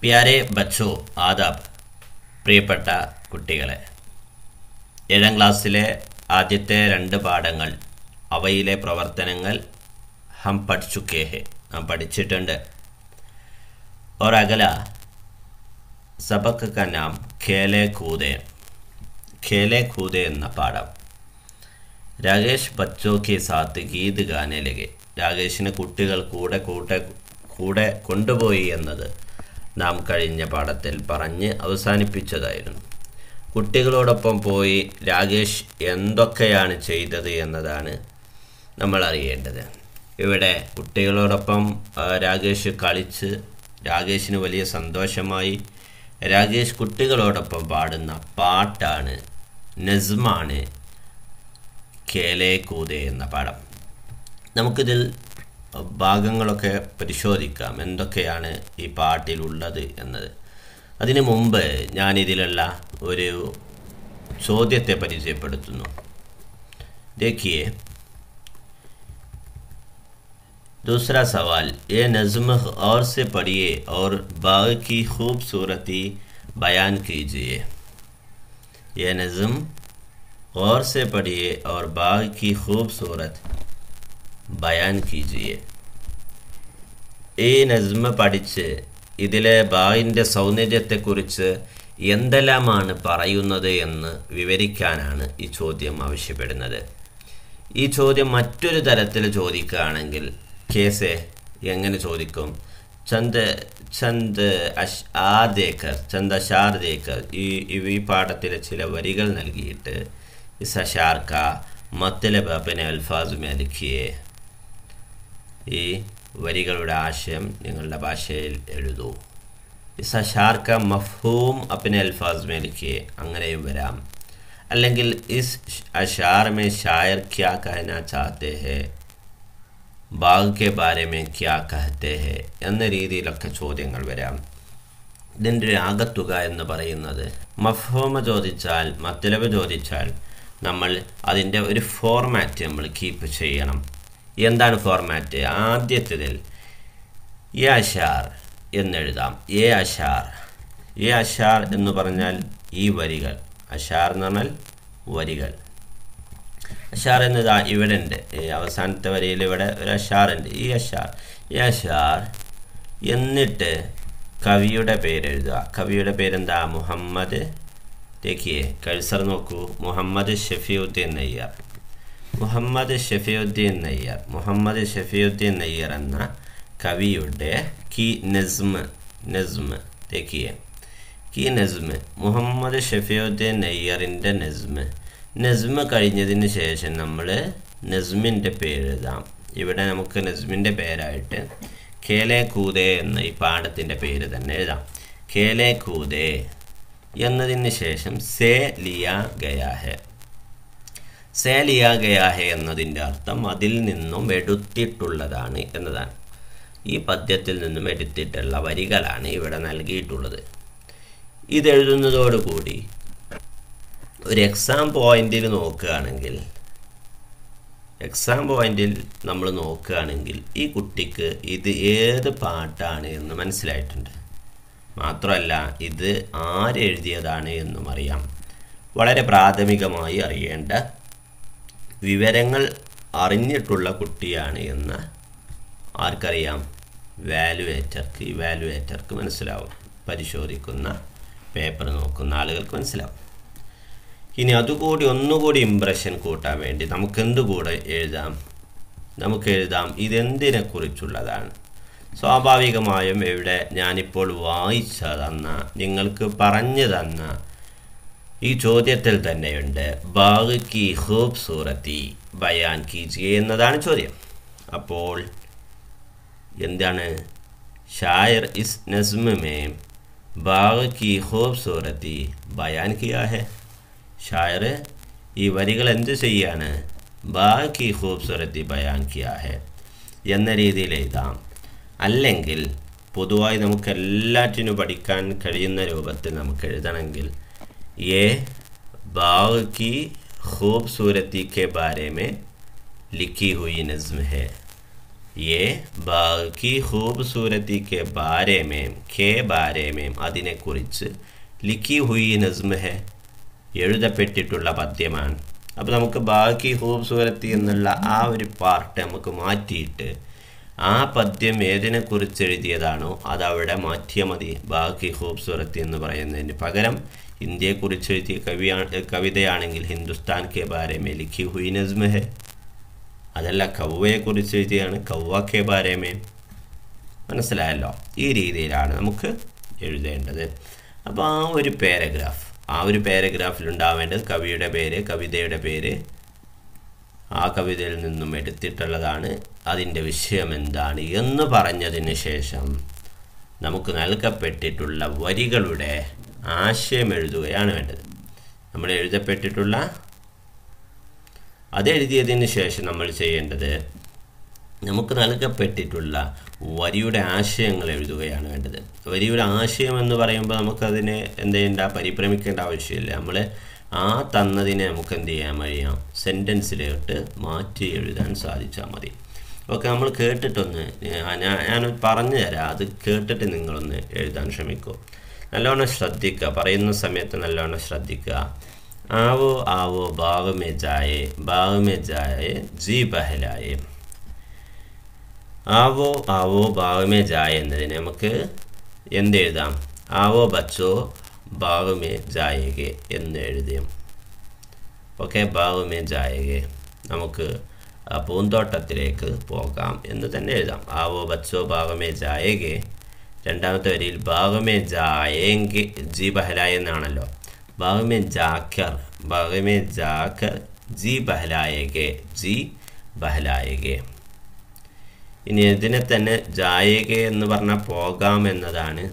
പ്യാരെ ബച്ചോ ആദാബ് പ്രിയപ്പെട്ട കുട്ടികളെ ഏഴാം ക്ലാസ്സിലെ ആദ്യത്തെ രണ്ട് പാഠങ്ങൾ അവയിലെ പ്രവർത്തനങ്ങൾ ഹം പഠിച്ചുക്കേ ഹെ നാം പഠിച്ചിട്ടുണ്ട് और अगला सबक का नाम खेले कूदे खेले कूदे എന്ന പാഠം രാകേഷ് ബച്ചോ കെ സാത്ത് ഗീത് ഗാനെ ലഗെ രാകേഷിന് കുട്ടികൾ കൂടെ കൂടെ കൂടെ കൊണ്ടുപോയി എന്നത് നാം കഴിഞ്ഞ പാഠത്തിൽ പറഞ്ഞ് അവസാനിപ്പിച്ചതായിരുന്നു കുട്ടികളോടൊപ്പം പോയി രാകേഷ് എന്തൊക്കെയാണ് ചെയ്തത് എന്നതാണ് നമ്മൾ അറിയേണ്ടത് ഇവിടെ കുട്ടികളോടൊപ്പം ആ, രാകേഷ് കളിച്ച് രാകേഷിന് വലിയ സന്തോഷമായി രാകേഷ് കുട്ടികളോടൊപ്പം പാടുന്ന പാട്ടാണ് നസ്മാണ് കേലേ കൂതേ എന്ന പാഠം നമുക്കിതിൽ ഭാഗങ്ങളൊക്കെ പരിശോധിക്കാം എന്തൊക്കെയാണ് ഈ പാട്ടിലുള്ളത് എന്നത് അതിനു മുമ്പ് ഞാനിതിലുള്ള ഒരു ചോദ്യത്തെ പരിചയപ്പെടുത്തുന്നു देखिए दूसरा सवाल ये नज़्म और से पढ़िए और बाग की खूबसूरती बयान कीजिए ये नज़्म गौर से पढ़िए और बाग की खूबसूरत ബയാൻ കീജിയെ ഈ നസ്മ പഠിച്ച് ഇതിലെ ബായിൻ്റെ സൗന്ദര്യത്തെക്കുറിച്ച് എന്തെല്ലാമാണ് പറയുന്നത് എന്ന് വിവരിക്കാനാണ് ഈ ചോദ്യം ആവശ്യപ്പെടുന്നത് ഈ ചോദ്യം മറ്റൊരു തരത്തിൽ ചോദിക്കുകയാണെങ്കിൽ കേസെ എങ്ങനെ ചോദിക്കും ചന്ദ് ചന്ദ് അഷ് ആർ ദേക്കർ ചന്ദ് അഷാർ ദേക്കർ ഈ ഈ- ഈ പാഠത്തിലെ ചില വരികൾ നൽകിയിട്ട് ഇസ് അഷാർ കാ മത്തലബ് അപ്പനെ അൽഫാസ് മേ ലിഖിയേ ഈ വരികളുടെ ആശയം നിങ്ങളുടെ ഭാഷയിൽ എഴുതൂ ഇസ് അഷാർ ക മഫ്ഹൂം അപ്പനെ അൽഫാസ് മേ ലിഖിയേ അങ്ങനെയും വരാം അല്ലെങ്കിൽ ഇസ് അഷാർ മേ ഷായർ ക്യാ कहना चाहते हैं ബാഗ് കെ ബാരെ മേ ക്യാ കഹത്തെ ഹെ എന്ന രീതിയിലൊക്കെ ചോദ്യങ്ങൾ വരാം ഇതിൻ്റെ ഒരു ആകത്തുക എന്ന് പറയുന്നത് മഫ്ഹോമ ചോദിച്ചാൽ മത്തലബ് ചോദിച്ചാൽ നമ്മൾ അതിൻ്റെ ഒരു ഫോർമാറ്റ് നമ്മൾ കീപ്പ് ചെയ്യണം എന്താണ് ഫോർമാറ്റ് ആദ്യത്തേതിൽ എ അഷാർ എന്നെഴുതാം എ അഷാർ എ അഷാർ എന്ന് പറഞ്ഞാൽ ഈ വരികൾ അഷാർ എന്ന് പറഞ്ഞാൽ വരികൾ അഷാർ എന്നത് ഇവിടെ ഉണ്ട് ഈ അവസാനത്തെ വരിയിൽ ഇവിടെ ഒരു അഷാർ ഉണ്ട് ഈ അഷാർ ഈ അഷാർ എന്നിട്ട് കവിയുടെ പേര് എഴുതുക കവിയുടെ പേരെന്താ മുഹമ്മദ് देखिए കഴ്സർ നോക്കൂ മുഹമ്മദ് ഷഫിയുദ്ദീൻ നയ്യർ മുഹമ്മദ് ഷഫിയുദ്ദീൻ നയ്യർ മുഹമ്മദ് ഷഫിയുദ്ദീൻ നയ്യർ എന്ന കവിയുടെ കി നസ്മ് നസ്മ് देखिए കി നസ്മ് മുഹമ്മദ് ഷഫിയുദ്ദീൻ നയ്യറിൻ്റെ നസ്മ് നസ്മ് കഴിഞ്ഞതിന് ശേഷം നമ്മൾ നസ്മിൻ്റെ പേര് എഴുതാം ഇവിടെ നമുക്ക് നസ്മിൻ്റെ പേരായിട്ട് കേലെ കൂതേ എന്ന ഈ പാഠത്തിൻ്റെ പേര് തന്നെ എഴുതാം കേലെ കൂതേ എന്നതിന് ശേഷം സേ ലിയ ഗയാ ഹെ സേ ലിയ ഗയാ ഹെ എന്നതിൻ്റെ അർത്ഥം അതിൽ നിന്നും എടുത്തിട്ടുള്ളതാണ് എന്നതാണ് ഈ പദ്യത്തിൽ നിന്നും എടുത്തിട്ടുള്ള വരികളാണ് ഇവിടെ നൽകിയിട്ടുള്ളത് ഇതെഴുതുന്നതോടുകൂടി ഒരു എക്സാം പോയിന്റിൽ നോക്കുകയാണെങ്കിൽ എക്സാം പോയിന്റിൽ നമ്മൾ നോക്കുകയാണെങ്കിൽ ഈ കുട്ടിക്ക് ഇത് ഏത് പാട്ടാണ് എന്ന് മനസ്സിലായിട്ടുണ്ട് മാത്രമല്ല ഇത് ആരെഴുതിയതാണ് എന്നും അറിയാം വളരെ പ്രാഥമികമായി അറിയേണ്ട വിവരങ്ങൾ അറിഞ്ഞിട്ടുള്ള കുട്ടിയാണ് എന്ന് ആർക്കറിയാം വാലുവേറ്റർക്ക് ഈ വാലുവേറ്റർക്ക് മനസ്സിലാവും പരിശോധിക്കുന്ന പേപ്പർ നോക്കുന്ന ആളുകൾക്ക് മനസ്സിലാവും ഇനി അതുകൂടി ഒന്നുകൂടി ഇമ്പ്രഷൻ കൂട്ടാൻ വേണ്ടി നമുക്ക് എന്തുകൂടെ എഴുതാം നമുക്ക് എഴുതാം ഇതെന്തിനെ കുറിച്ചുള്ളതാണ് സ്വാഭാവികമായും ഇവിടെ ഞാനിപ്പോൾ വായിച്ച തന്ന നിങ്ങൾക്ക് പറഞ്ഞു തന്ന ഈ ചോദ്യത്തിൽ തന്നെയുണ്ട് ബാഗ് കി ഖൂബ്സൂറത്തി ബയാൻ കീജിയെ എന്നതാണ് ചോദ്യം അപ്പോൾ എന്താണ് ഷായർ ഇസ് നസ്മ മേ ബാഗ് കി ഖൂബ്സൂറത്തി ബയാൻ കിയാ ഹെ ഷായർ ഈ വരികൾ എന്ത് ചെയ്യാണ് ബാഗ് കി ഖൂബ്സൂറത്തി ബയാൻ കിയാ ഹെ എന്ന രീതിയിൽ എഴുതാം അല്ലെങ്കിൽ പൊതുവായി നമുക്ക് എല്ലാറ്റിനും പഠിക്കാൻ കഴിയുന്ന രൂപത്തിൽ നമുക്ക് എഴുതണമെങ്കിൽ ये बाग की खूबसूरती के बारे में लिखी हुई नज़्म है ये बाग की खूबसूरती के बारे में के बारे में അതിനെക്കുറിച്ച് ലിഖി ഹുയി നസ്മ ഹെ എഴുതപ്പെട്ടിട്ടുള്ള പദ്യമാണ് അപ്പോൾ നമുക്ക് ബാക്കി ഹൂബ്സൂരത്തി എന്നുള്ള ആ ഒരു പാർട്ട് നമുക്ക് മാറ്റിയിട്ട് ആ പദ്യം ഏതിനെക്കുറിച്ച് എഴുതിയതാണോ അതവിടെ മാറ്റിയാൽ മതി ബാക്കി ഹൂബ്സൂരത്തി എന്ന് പറയുന്നതിന് പകരം ഇന്ത്യയെക്കുറിച്ച് എഴുതിയ കവിയാണ് കവിതയാണെങ്കിൽ ഹിന്ദുസ്ഥാൻ കെ ബാരെ മേ ലിഖി ഹുയി നസ്മ ഹെ അതല്ല കൗവയെക്കുറിച്ച് എഴുതിയാണ് കൗവ കെ ബാരെ മേ മനസ്സിലായല്ലോ ഈ രീതിയിലാണ് നമുക്ക് എഴുതേണ്ടത് അപ്പോൾ ആ ഒരു പാരഗ്രാഫ് ആ ഒരു പാരഗ്രാഫിൽ ഉണ്ടാവേണ്ടത് കവിയുടെ പേര് കവിതയുടെ പേര് ആ കവിതയിൽ നിന്നും എടുത്തിട്ടുള്ളതാണ് അതിൻ്റെ വിഷയം എന്താണ് എന്ന് പറഞ്ഞതിന് ശേഷം നമുക്ക് നൽകപ്പെട്ടിട്ടുള്ള വരികളുടെ ആശയം എഴുതുകയാണ് വേണ്ടത് നമ്മൾ എഴുതപ്പെട്ടിട്ടുള്ള അതെഴുതിയതിന് ശേഷം നമ്മൾ ചെയ്യേണ്ടത് നമുക്ക് നൽകപ്പെട്ടിട്ടുള്ള വരിയുടെ ആശയങ്ങൾ എഴുതുകയാണ് വേണ്ടത് വരിയുടെ ആശയം എന്ന് പറയുമ്പോൾ നമുക്കതിനെ എന്ത് ചെയ്യേണ്ട പരിഭ്രമിക്കേണ്ട ആവശ്യമില്ല നമ്മൾ ആ തന്നതിനെ നമുക്ക് എന്ത് ചെയ്യാൻ കഴിയാം സെൻറ്റൻസിലോട്ട് മാറ്റി എഴുതാൻ സാധിച്ചാൽ മതി ഓക്കെ നമ്മൾ കേട്ടിട്ടൊന്ന് ഞാൻ ഞാൻ പറഞ്ഞു തരാം അത് കേട്ടിട്ട് നിങ്ങളൊന്ന് എഴുതാൻ ശ്രമിക്കൂ നല്ലോണം ശ്രദ്ധിക്കുക പറയുന്ന സമയത്ത് നല്ലോണം ശ്രദ്ധിക്കുക ആവോ ആവോ ബാവമേ ജായേ ബാവമേ ജായേ ജി ബഹലായേ ആവോ ആവോ ഭാവമേ ജായ എന്നതിന് നമുക്ക് എന്ത് എഴുതാം ആവോ ബച്ചോ ഭാവമേ ജായകെ എന്ന് എഴുതിയും ഓക്കെ ഭാവമേ ജായകെ നമുക്ക് ആ പൂന്തോട്ടത്തിലേക്ക് പോകാം എന്ന് തന്നെ എഴുതാം ആവോ ബച്ചോ ഭാവമേ ജായകെ രണ്ടാമത്തെ വരിയിൽ ഭാവമേ ജായെങ്കെ ജി ബഹലായ എന്നാണല്ലോ ഭാവമേ ജാക്കർ ഭാവമേ ജാക്കർ ജി ബഹലായകെ ജി ബഹലായകെ ഇനി ഇതിനെ തന്നെ ജായക എന്ന് പറഞ്ഞാൽ പോകാം എന്നതാണ്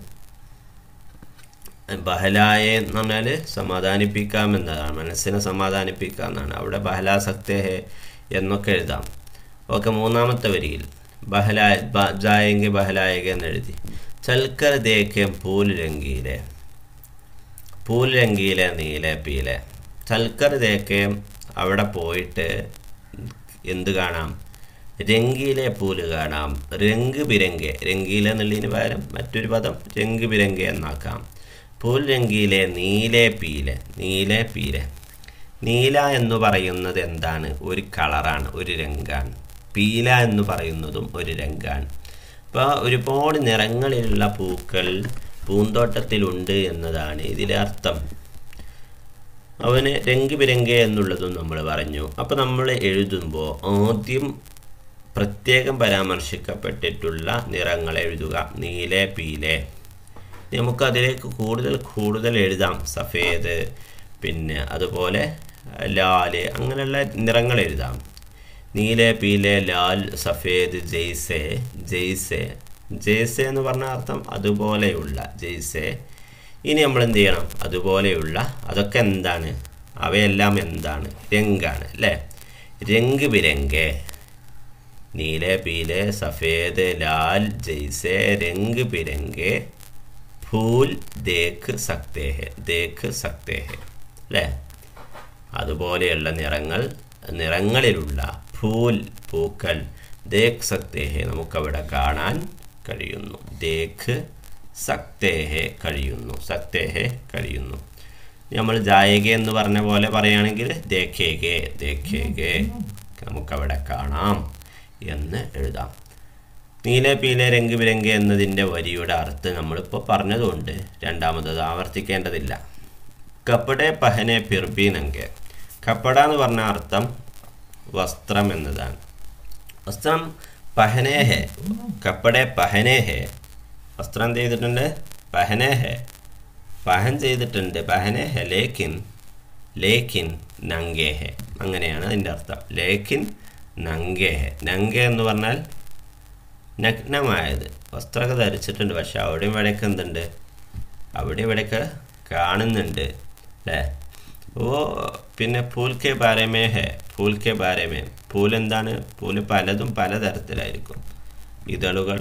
ബഹലായ എന്ന് പറഞ്ഞാൽ സമാധാനിപ്പിക്കാം എന്നതാണ് മനസ്സിനെ സമാധാനിപ്പിക്കാം എന്നാണ് അവിടെ ബഹലാസക്തേ എന്നൊക്കെ എഴുതാം ഓക്കെ മൂന്നാമത്തെ വരിയിൽ ബഹലായ ജായെങ്കിൽ ബഹലായക എന്ന് എഴുതി ചൽക്കർ ദേക്കേം പൂൽ രംഗീലെ പൂൽ രംഗീലെ നീലെ പീലെ ചൽക്കർ ദേക്കേം അവിടെ പോയിട്ട് എന്ത് കാണാം രംഗീലെ പൂല് കാണാം രംഗ് ബിരങ്കെ രംഗീല എന്നുള്ളതിന് പകരം മറ്റൊരു പദം രംഗ് ബിരങ്കെ എന്നാക്കാം പൂൽ രംഗീലെ നീലെ പീലെ നീലെ പീലെ നീല എന്ന് പറയുന്നത് എന്താണ് ഒരു കളറാണ് ഒരു രംഗാണ് പീല എന്ന് പറയുന്നതും ഒരു രംഗാണ് അപ്പോൾ ഒരുപാട് നിറങ്ങളിലുള്ള പൂക്കൾ പൂന്തോട്ടത്തിലുണ്ട് എന്നതാണ് ഇതിലെ അർത്ഥം അവന് രംഗ് ബിരങ്കെ എന്നുള്ളതും നമ്മൾ പറഞ്ഞു അപ്പോൾ നമ്മൾ എഴുതുമ്പോൾ ആദ്യം പ്രത്യേകം പരാമർശിക്കപ്പെട്ടിട്ടുള്ള നിറങ്ങൾ എഴുതുക നീലെ പീലെ നമുക്കതിലേക്ക് കൂടുതൽ കൂടുതൽ എഴുതാം സഫേദ് പിന്നെ അതുപോലെ ലാല് അങ്ങനെയുള്ള നിറങ്ങൾ എഴുതാം നീലെ പീലെ ലാൽ സഫേദ് ജെയ്സെ ജെയ്സെ ജെയ്സെ എന്ന് പറഞ്ഞ അർത്ഥം അതുപോലെയുള്ള ജെയ്സെ ഇനി നമ്മൾ എന്ത് ചെയ്യണം അതുപോലെയുള്ള അതൊക്കെ എന്താണ് അവയെല്ലാം എന്താണ് രംഗാണ് അല്ലേ രംഗ് ബിരങ്കെ नीले पीले सफ़ेद लाल जैसे रंग बिरंगे फूल देख सकते हैं देख सकते हैं അല്ലേ അതുപോലെയുള്ള നിറങ്ങൾ നിറങ്ങളിലുള്ള ഫൂൽ പൂക്കൾ ദേഖ് സക്തേഹെ നമുക്കവിടെ കാണാൻ കഴിയുന്നു ദേഖ് സക്തേഹെ കഴിയുന്നു സക്തേഹെ കഴിയുന്നു നമ്മൾ ജായക എന്ന് പറഞ്ഞ പോലെ പറയുകയാണെങ്കിൽ ദേഖേകെ ദേഖേകെ നമുക്കവിടെ കാണാം എന്ന് എഴുതാം നീല പീല രംഗ് ബിരങ്ക് എന്നതിൻ്റെ വരിയുടെ അർത്ഥം നമ്മളിപ്പോൾ പറഞ്ഞതുകൊണ്ട് രണ്ടാമത്തത് ആവർത്തിക്കേണ്ടതില്ല കപ്പടെ പഹനെ പിർബി നങ്കെ കപ്പട എന്ന് പറഞ്ഞ അർത്ഥം വസ്ത്രം എന്നതാണ് വസ്ത്രം പഹനേഹെ കപ്പടെ പഹനേഹെ വസ്ത്രം എന്ത് ചെയ്തിട്ടുണ്ട് പഹനേഹെ പഹൻ ചെയ്തിട്ടുണ്ട് പഹനേഹെ ലേക്കിൻ ലേക്കിൻ നങ്കേഹെ അങ്ങനെയാണ് അതിൻ്റെ അർത്ഥം ലേക്കിൻ നങ്കേഹെ നങ്ക എന്ന് പറഞ്ഞാൽ നഗ്നമായത് വസ്ത്രമൊക്കെ ധരിച്ചിട്ടുണ്ട് പക്ഷെ അവിടെയും ഇവിടെയൊക്കെ എന്തുണ്ട് അവിടെ ഇവിടെയൊക്കെ കാണുന്നുണ്ട് അല്ലേ ഓ പിന്നെ ഫൂൽ കെ ബാരമേ ഹെ ഫൂൽ കെ ബാരമേ ഫൂൽ എന്താണ് ഫൂല് പലതും പലതരത്തിലായിരിക്കും ഇതളുകൾ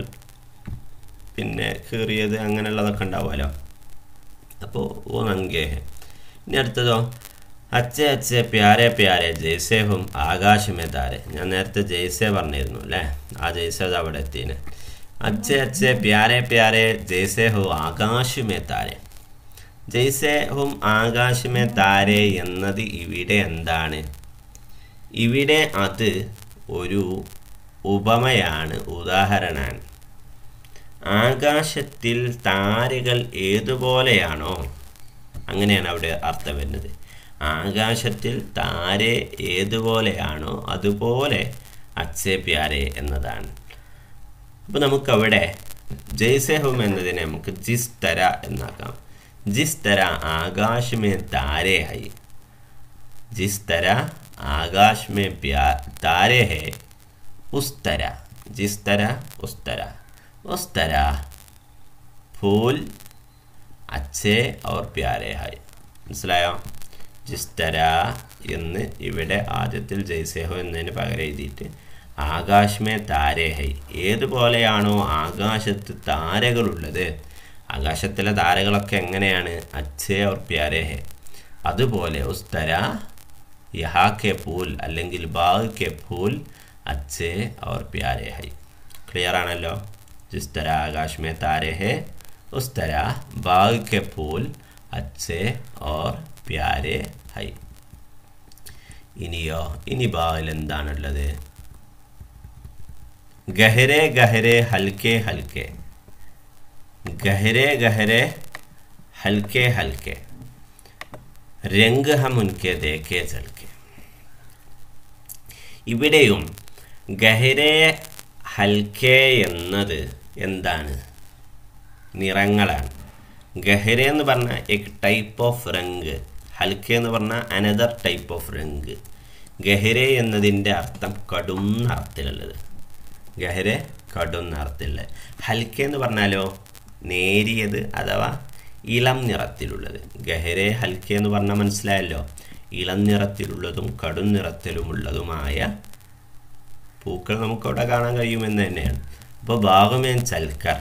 പിന്നെ കീറിയത് അങ്ങനെയുള്ളതൊക്കെ ഉണ്ടാവുമല്ലോ അപ്പോൾ ഓ നങ്കേ ഹെ ഇനി അടുത്തതോ അച്ഛ അച്ഛ പ്യാരെ പ്യാരെ ജയ്സേഹും ആകാശമേ താരെ ഞാൻ നേരത്തെ ജയ്സേ പറഞ്ഞിരുന്നു അല്ലേ ആ ജയ്സെ അത് അവിടെ എത്തിന് അച്ഛെ അച്ഛെ പ്യാരെ പ്യാരെ ജയ്സെ ഹോ ആകാശമേ താരെ ജയ്സെ ഹും ആകാശമേ താരെ എന്നത് ഇവിടെ എന്താണ് ഇവിടെ അത് ഒരു ഉപമയാണ് ഉദാഹരണമാണ് ആകാശത്തിൽ താരകൾ ഏതുപോലെയാണോ അങ്ങനെയാണ് അവിടെ അർത്ഥം വരുന്നത് ആകാശത്തിൽ താരെ ഏതുപോലെയാണോ അതുപോലെ അച്ഛേ പ്യാരെ എന്നതാണ് അപ്പോൾ നമുക്കവിടെ ജയ്സെഹും എന്നതിനെ നമുക്ക് ജിസ് തര എന്നാക്കാം ജിസ് തര ആകാശമേ താരെ ഹൈ ജിസ് തര ആകാശ് में प्यार तारे है उस तरह जिस तरह उस तरह उस तरह फूल अच्छे और प्यारे है മനസ്സിലായോ ജിസ് തര എന്ന് ഇവിടെ ആദ്യത്തിൽ ജയ്സേഹോ എന്നതിന് പകരം എഴുതിയിട്ട് ആകാശമേ താരേ ഹൈ ഏതുപോലെയാണോ ആകാശത്ത് താരകളുള്ളത് ആകാശത്തിലെ താരകളൊക്കെ എങ്ങനെയാണ് അച്ഛേ ഓർ പ്യാരേ ഹെ അതുപോലെ ഉസ് തര യഹാ കെ ഫൂൽ അല്ലെങ്കിൽ ബാഗ് കെ ഫൂൽ അച്ഛേ ഓർ പ്യാരേ ഹൈ ക്ലിയർ ആണല്ലോ ജിസ് തര ആകാശ് മേ താരേ ഹെ ഉസ് തര ബാഗ് കെ ഫൂൽ അച്ഛേ ഓർ പ്യാരേ ഹൈ ഇനിയോ ഇനി ബാഗിൽ എന്താണുള്ളത് ഗഹരെ ഗഹരെ ഹൽക്കെ ഹൽക്കെ ഗഹരെ ഗഹരെ ഹൽക്കെ ഹൽക്കെ രംഗ് ഹം ഉൻകെ ദേഖേ ചൽക്കെ ഇവിടെയും ഗഹരെ ഹൽക്കെ എന്നത് എന്താണ് നിറങ്ങളാണ് ഗഹര എന്ന് പറഞ്ഞാൽ എക് ടൈപ്പ് ഓഫ് റങ്ക് ഹൽക്കെ എന്ന് പറഞ്ഞാൽ അനദർ ടൈപ്പ് ഓഫ് റങ്ക് ഗഹര എന്നതിൻ്റെ അർത്ഥം കടും നിറത്തിലുള്ളത് ഗഹര കടും നിറത്തിലുള്ളത് ഹൽക്കെ എന്ന് പറഞ്ഞാലോ നേരിയത് അഥവാ ഇളം നിറത്തിലുള്ളത് ഗഹരെ ഹൽക്കെ എന്ന് പറഞ്ഞാൽ മനസ്സിലായല്ലോ ഇളം നിറത്തിലുള്ളതും കടും നിറത്തിലുമുള്ളതുമായ പൂക്കൾ നമുക്കവിടെ കാണാൻ കഴിയുമെന്ന് തന്നെയാണ് അപ്പോൾ ഭാഗമേൻ ചൽക്കർ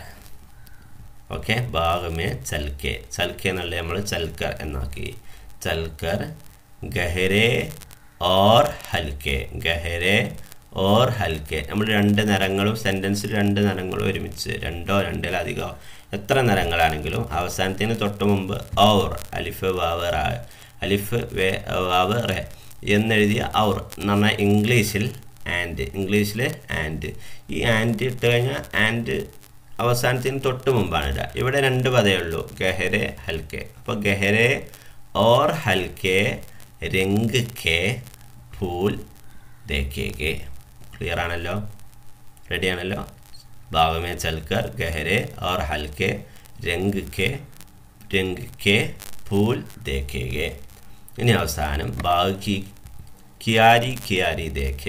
ഓക്കെ ഭാഗമേ ചൽക്കെ ചൽക്കെ എന്നുള്ളത് നമ്മൾ ചൽക്കർ എന്നാക്കി ചൽക്കർ ഗഹരെ ഓർ ഹൽക്കെ ഗഹരെ ഓർ ഹൽക്കെ നമ്മൾ രണ്ട് നിറങ്ങളും സെൻറ്റൻസിൽ രണ്ട് നിറങ്ങളും ഒരുമിച്ച് രണ്ടോ രണ്ടിലധികമോ എത്ര നിറങ്ങളാണെങ്കിലും അവസാനത്തിന് തൊട്ട് മുമ്പ് ഔർ അലിഫ് വാവ് റാ അലിഫ് വേ വാവ് റേ എന്നെഴുതിയ ഔർ എന്ന് പറഞ്ഞാൽ ഇംഗ്ലീഷിൽ ആൻഡ് ഇംഗ്ലീഷിൽ ആൻഡ് ഈ ആൻഡ് ഇട്ട് കഴിഞ്ഞാൽ ആൻഡ് അവസാനത്തിന് തൊട്ട് മുമ്പാണ് ഇടുക ഇവിടെ രണ്ട് പദമേ ഉള്ളൂ ഗഹരെ ഹൽക്കെ അപ്പോൾ ഗഹരെ ഓർ ഹൽക്കെ രംഗ് കെ ഫൂൽ ദേക്കേകെ ക്ലിയർ ആണല്ലോ റെഡി ആണല്ലോ ഭാവമേ ചൽക്കർ ഗഹരെ ഓർ ഹൽക്കെ രംഗ് കെ രംഗ് കെ ഫൂൽ ദേക്കേകെ ഇനി അവസാനം ബാക്കി കിയാരി കിയാരി ദേഖെ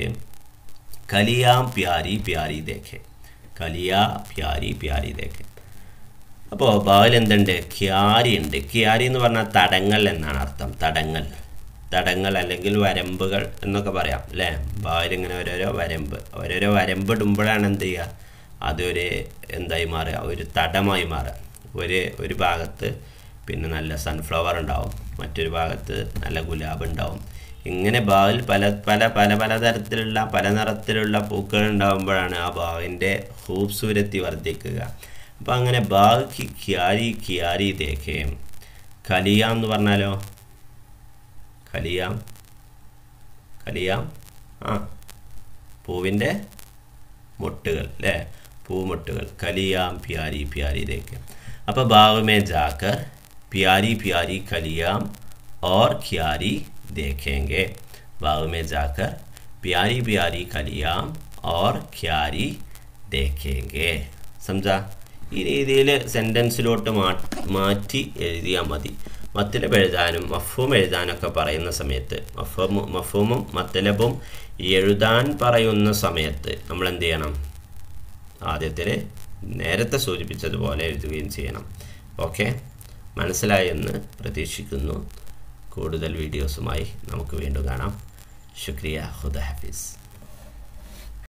കലിയാം പ്യാരി പ്യാരി ദേഖെ കലിയ പ്യാരി പ്യാരി ദേഖെ അപ്പോൾ ബാവിൽ എന്തുണ്ട് ക്യാരി ഉണ്ട് ക്യാരി എന്ന് പറഞ്ഞാൽ തടങ്ങൾ എന്നാണ് അർത്ഥം തടങ്ങൾ തടങ്ങൾ അല്ലെങ്കിൽ വരമ്പുകൾ എന്നൊക്കെ പറയാം അല്ലേ ബാവിൽ ഇങ്ങനെ ഓരോരോ വരമ്പ് ഓരോരോ വരമ്പ് ഇടുമ്പോഴാണ് എന്ത് ചെയ്യുക അതൊരു എന്തായി മാറുക ഒരു തടമായി മാറുക ഒരു ഒരു ഭാഗത്ത് പിന്നെ നല്ല സൺഫ്ലവർ ഉണ്ടാവും മറ്റൊരു ഭാഗത്ത് നല്ല ഗുലാബ് ഉണ്ടാവും ഇങ്ങനെ ബാവിൽ പല പല പല പല തരത്തിലുള്ള പല നിറത്തിലുള്ള പൂക്കൾ ഉണ്ടാകുമ്പോഴാണ് ആ ബാവിൻ്റെ ഖൂബ്സൂരത്തി വർദ്ധിക്കുക അപ്പോൾ അങ്ങനെ ബാഗ് കി ക്യാരി ക്യാരി ദേഖേം കലിയാം എന്ന് പറഞ്ഞാലോ കലിയാം കലിയാം ആ പൂവിൻ്റെ മുട്ടുകൾ അല്ലേ പൂമുട്ടുകൾ കലിയാം പ്യാരി പ്യാരി ദേഖേം അപ്പോൾ ബാഗ് മേ ജാക്കർ प्यारी प्यारी कलियाम और क्यारी देखेंगे बाग में जाकर प्यारी प्यारी कलियाम और क्यारी देखेंगे समझा ഈ രീതിയിൽ സെൻറ്റൻസിലോട്ട് മാറ്റി എഴുതിയാൽ മതി മത്തലബ് എഴുതാനും മഫൂം എഴുതാനൊക്കെ പറയുന്ന സമയത്ത് മഫൂമും മഫൂമും മത്തലബും എഴുതാൻ പറയുന്ന സമയത്ത് നമ്മൾ എന്ത് ചെയ്യണം ആദ്യത്തിൽ നേരത്തെ സൂചിപ്പിച്ചതുപോലെ എഴുതുകയും ചെയ്യണം ഓക്കെ മനസ്സിലായെന്ന് പ്രതീക്ഷിക്കുന്നു കൂടുതൽ വീഡിയോസുമായി നമുക്ക് വീണ്ടും കാണാം ശുക്രിയ ഹുദ ഹാഫിസ്